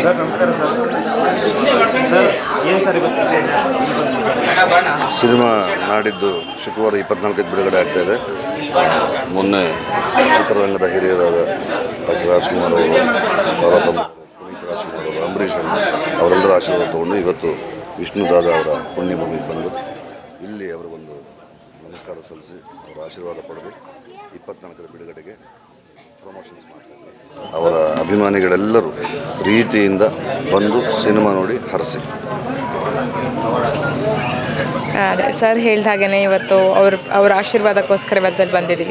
Sir ನಮಸ್ಕಾರ sir sir ಏನು sir ಇವತ್ತು ವಿಶೇಷ? ಸಿನಿಮಾ ನಾಡಿದ್ದು ಶುಕ್ರವಾರ ಇಪ್ಪತ್ನಾಲ್ಕಕ್ಕೆ ಬಿಡುಗಡೆ ಆಗ್ತಾ ಇದೆ ಮೊನ್ನೆ ಚಿತ್ರರಂಗದ ಹಿರಿಯರಾದ ಡಾಕ್ಟರ್ ರಾಜ್ಕುಮಾರ್ ಅವರು ಪಾರ್ವತಮ್ಮ ಪುನೀತ್ ರಾಜ್ಕುಮಾರ್ ಅವರು ಅಂಬರೀಷ್ ಅಣ್ಣ ಅವರೆಲ್ಲರ ಆಶೀರ್ವಾದ ತಗೊಂಡು ಇವತ್ತು ವಿಷ್ಣುದಾದ ಅವರ ಪುಣ್ಯಭೂಮಿಗೆ ಬಂದು ಇಲ್ಲಿ ಅವರಿಗೊಂದು ನಮಸ್ಕಾರ ಸಲ್ಲಿಸಿ ಅವರ ಆಶೀರ್ವಾದ ಪಡೆದು ಇಪ್ಪತ್ನಾಲ್ಕರ ಬಿಡುಗಡೆಗೆ ಪ್ರಮೋಷನ್ಸ್ ಮಾಡ್ತಾರೆ ಅವರ ಅಭಿಮಾನಿಗಳೆಲ್ಲರೂ ಪ್ರೀತಿಯಿಂದ ಬಂದು ಸಿನಿಮಾ ನೋಡಿ ಹರಸಿ ಅದೇ ಸರ್ ಹೇಳ್ದ ಹಾಗೆಯೇ ಇವತ್ತು ಅವ್ರ ಅವ್ರ ಆಶೀರ್ವಾದಕ್ಕೋಸ್ಕರ ಇವತ್ತಲ್ಲಿ ಬಂದಿದ್ದೀವಿ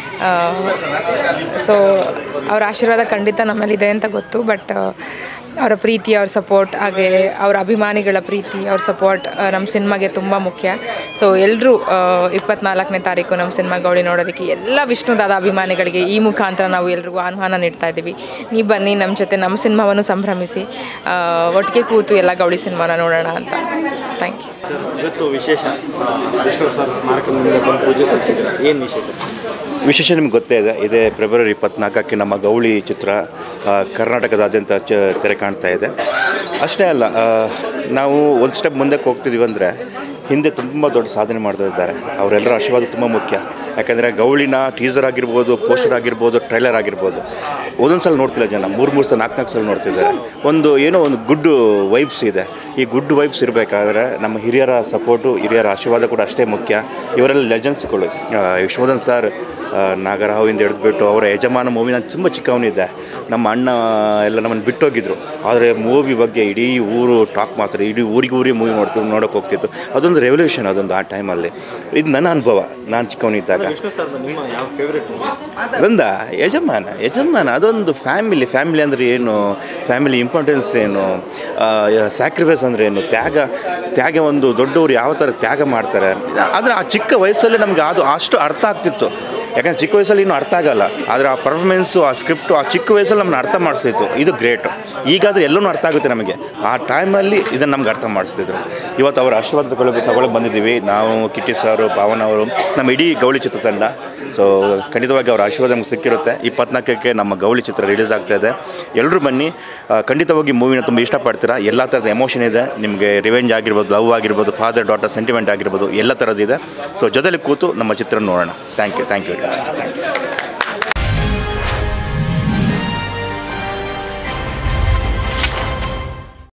ಸೊ ಅವ್ರ ಆಶೀರ್ವಾದ ಖಂಡಿತ ನಮ್ಮಲ್ಲಿದೆ ಅಂತ ಗೊತ್ತು ಬಟ್ ಅವರ ಪ್ರೀತಿ ಅವ್ರ ಸಪೋರ್ಟ್ ಹಾಗೆ ಅವ್ರ ಅಭಿಮಾನಿಗಳ ಪ್ರೀತಿ ಅವ್ರ ಸಪೋರ್ಟ್ ನಮ್ಮ ಸಿನಿಮಾಗೆ ತುಂಬ ಮುಖ್ಯ ಸೊ ಎಲ್ಲರೂ ಇಪ್ಪತ್ನಾಲ್ಕನೇ ತಾರೀಕು ನಮ್ಮ ಸಿನಿಮಾ ಗೌಳಿ ನೋಡೋದಕ್ಕೆ ಎಲ್ಲ ವಿಷ್ಣುದಾದ ಅಭಿಮಾನಿಗಳಿಗೆ ಈ ಮುಖಾಂತರ ನಾವು ಎಲ್ರಿಗೂ ಆಹ್ವಾನ ನೀಡ್ತಾ ಇದ್ದೀವಿ ನೀವು ಬನ್ನಿ ನಮ್ಮ ಜೊತೆ ನಮ್ಮ ಸಿನಿಮಾವನ್ನು ಸಂಭ್ರಮಿಸಿ ಆ, ಒಟ್ಟಿಗೆ ಕೂತು ಎಲ್ಲ ಗೌಳಿ ಸಿನಿಮಾನ ನೋಡೋಣ ಅಂತ ಥ್ಯಾಂಕ್ ಯು ಸರ್ ಇವತ್ತು ವಿಶೇಷ ಆ, ವಿಷ್ಣು ಸರ್ ಸ್ಮಾರಕ ಮುಂದೆ ಬಂದು ಪೂಜೆ ಸಲ್ಲಿಸಿದ್ರೆ ಏನು ವಿಶೇಷ ವಿಶೇಷ ನಿಮ್ಗೆ ಗೊತ್ತೇ ಇದೆ ಇದೇ ಫೆಬ್ರವರಿ ಇಪ್ಪತ್ನಾಲ್ಕಕ್ಕೆ ನಮ್ಮ ಗೌಳಿ ಚಿತ್ರ ಆ, ಕರ್ನಾಟಕದಾದ್ಯಂತ ಚ ತೆರೆ ಕಾಣ್ತಾ ಇದೆ ಅಷ್ಟೇ ಅಲ್ಲ ಆ, ನಾವು ಒಂದು ಸ್ಟೆಪ್ ಮುಂದಕ್ಕೆ ಹೋಗ್ತಿದ್ದೀವಿ ಅಂದರೆ ಹಿಂದೆ ತುಂಬ ದೊಡ್ಡ ಸಾಧನೆ ಮಾಡ್ತಾ ಇದ್ದಾರೆ ಅವರೆಲ್ಲರ ಆಶೀರ್ವಾದ ತುಂಬ ಮುಖ್ಯ ಯಾಕಂದರೆ ಗೌಳಿನ ಟೀಸರ್ ಆಗಿರ್ಬೋದು ಪೋಸ್ಟರ್ ಆಗಿರ್ಬೋದು ಟ್ರೈಲರ್ ಆಗಿರ್ಬೋದು ಒಂದೊಂದು ಸಲ ನೋಡ್ತಿಲ್ಲ ಜನ ಮೂರು ಮೂರು ಸಲ ನಾಲ್ಕು ನಾಲ್ಕು ಸಲ ನೋಡ್ತಿದ್ದಾರೆ ಒಂದು ಏನೋ ಒಂದು ಗುಡ್ ವೈಬ್ಸ್ ಇದೆ ಈ ಗುಡ್ ವೈಬ್ಸ್ ಇರಬೇಕಾದ್ರೆ ನಮ್ಮ ಹಿರಿಯರ ಸಪೋರ್ಟು ಹಿರಿಯರ ಆಶೀರ್ವಾದ ಕೂಡ ಅಷ್ಟೇ ಮುಖ್ಯ ಇವರೆಲ್ಲ ಲೆಜೆಂಡ್ಸ್ಗಳು ಯಶೋಧನ್ ಸರ್ ಆ, ನಾಗರಹಾವಿಂದ ಹಿಡಿದ್ಬಿಟ್ಟು ಅವರ ಯಜಮಾನ ಮೂವಿ ನಾನು ತುಂಬ ಚಿಕ್ಕವನಿದ್ದೆ ನಮ್ಮ ಅಣ್ಣ ಎಲ್ಲ ನಮ್ಮನ್ನು ಬಿಟ್ಟೋಗಿದ್ರು ಆದರೆ ಮೂವಿ ಬಗ್ಗೆ ಇಡೀ ಊರು ಟಾಕ್ ಮಾಡ್ತಾರೆ ಇಡೀ ಊರಿಗೆ ಊರಿಗೆ ಮೂವಿ ನೋಡ್ತೀವಿ ನೋಡೋಕೆ ಹೋಗ್ತಿತ್ತು ಅದೊಂದು ರೆವಲ್ಯೂಷನ್ ಅದೊಂದು ಆ ಟೈಮಲ್ಲಿ ಇದು ನನ್ನ ಅನುಭವ ನಾನು ಚಿಕ್ಕವನಿದ್ದಾಗ ವಿಷ್ಣು ಸರ್ ನಿಮ್ಮ ಯಾವ ಫೇವ್ರೆಟ್ ಅದೊಂದ ಯಜಮಾನ ಯಜಮಾನ ಅದೊಂದು ಫ್ಯಾಮಿಲಿ ಫ್ಯಾಮಿಲಿ ಅಂದರೆ ಏನು ಫ್ಯಾಮಿಲಿ ಇಂಪಾರ್ಟೆನ್ಸ್ ಏನು ಸ್ಯಾಕ್ರಿಫೈಸ್ ಅಂದರೆ ಏನು ತ್ಯಾಗ ತ್ಯಾಗ ಒಂದು ದೊಡ್ಡವರು ಯಾವ ಥರ ತ್ಯಾಗ ಮಾಡ್ತಾರೆ ಆದರೆ ಆ ಚಿಕ್ಕ ವಯಸ್ಸಲ್ಲಿ ನಮಗೆ ಅದು ಅಷ್ಟು ಅರ್ಥ ಆಗ್ತಿತ್ತು ಯಾಕಂದರೆ ಚಿಕ್ಕ ವಯಸ್ಸಲ್ಲಿ ಇನ್ನೂ ಅರ್ಥ ಆಗಲ್ಲ ಆದರೆ ಆ ಪರ್ಫಾರ್ಮೆನ್ಸು ಆ ಸ್ಕ್ರಿಪ್ಟು ಆ ಚಿಕ್ಕ ವಯಸ್ಸಲ್ಲಿ ನಮ್ಮನ್ನ ಅರ್ಥ ಮಾಡಿಸ್ತಿತ್ತು ಇದು ಗ್ರೇಟ್ ಈಗಾದರೆ ಎಲ್ಲನೂ ಅರ್ಥ ಆಗುತ್ತೆ ನಮಗೆ ಆ ಟೈಮಲ್ಲಿ ಇದನ್ನು ನಮ್ಗೆ ಅರ್ಥ ಮಾಡಿಸ್ತಿದ್ರು ಇವತ್ತು ಅವರ ಆಶೀರ್ವಾದ ತಗೊಳ್ಳೋಕೆ ತಗೊಳ್ಳೋಕೆ ಬಂದಿದ್ದೀವಿ ನಾವು ಕಿಟ್ಟಿ ಸಾರು ಪಾವನ್ ಅವರು ನಮ್ಮ ಇಡೀ ಗೌಳಿ ಚಿತ್ರತಂಡ ಸೊ ಖಂಡಿತವಾಗಿ ಅವರ ಆಶೀರ್ವಾದ ನಮ್ಗೆ ಸಿಕ್ಕಿರುತ್ತೆ ಇಪ್ಪತ್ನಾಲ್ಕಕ್ಕೆ ನಮ್ಮ ಗೌಳಿ ಚಿತ್ರ ರಿಲೀಸ್ ಆಗ್ತಾ ಇದೆ ಎಲ್ಲರೂ ಬನ್ನಿ ಆ, ಖಂಡಿತವಾಗಿ ಮೂವಿನ ತುಂಬ ಇಷ್ಟಪಡ್ತೀರಾ ಎಲ್ಲ ಥರದ ಎಮೋಷನ್ ಇದೆ ನಿಮಗೆ ರಿವೆಂಜ್ ಆಗಿರ್ಬೋದು ಲವ್ ಆಗಿರ್ಬೋದು ಫಾದರ್ ಡಾಟರ್ ಸೆಂಟಿಮೆಂಟ್ ಆಗಿರ್ಬೋದು ಎಲ್ಲ ಥರದ್ದು ಇದೆ ಸೊ ಜೊತೆಲಿ ಕೂತು ನಮ್ಮ ಚಿತ್ರ ನೋಡೋಣ thank you thank you thank you